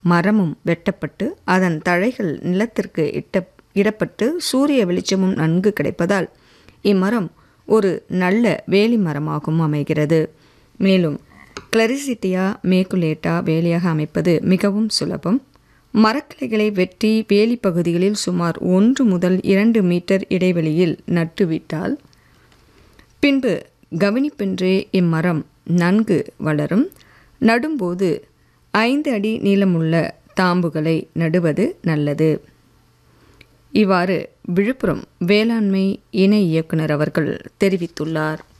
மரமும் வெட்டப்பட்டு அதன் தழைகள் நிலத்திற்கு இட்ட இடப்பட்டு சூரிய வெளிச்சமும் நன்கு கிடைப்பதால் இம்மரம் ஒரு நல்ல வேலி மரமாகவும் அமைகிறது மேலும் கிளரிசிட்டியா மேக்குலேட்டா வேலியாக அமைப்பது மிகவும் சுலபம் மரக்கிளைகளை வெட்டி வேலி பகுதிகளில் சுமார் ஒன்று முதல் இரண்டு மீட்டர் இடைவெளியில் நட்டுவிட்டால் பின்பு கவனிப்பின்றே இம்மரம் நன்கு வளரும் நடும்போது ஐந்து அடி நீளமுள்ள தாம்புகளை நடுவது நல்லது இவ்வாறு விழுப்புரம் வேளாண்மை இணை இயக்குனர் அவர்கள் தெரிவித்துள்ளார்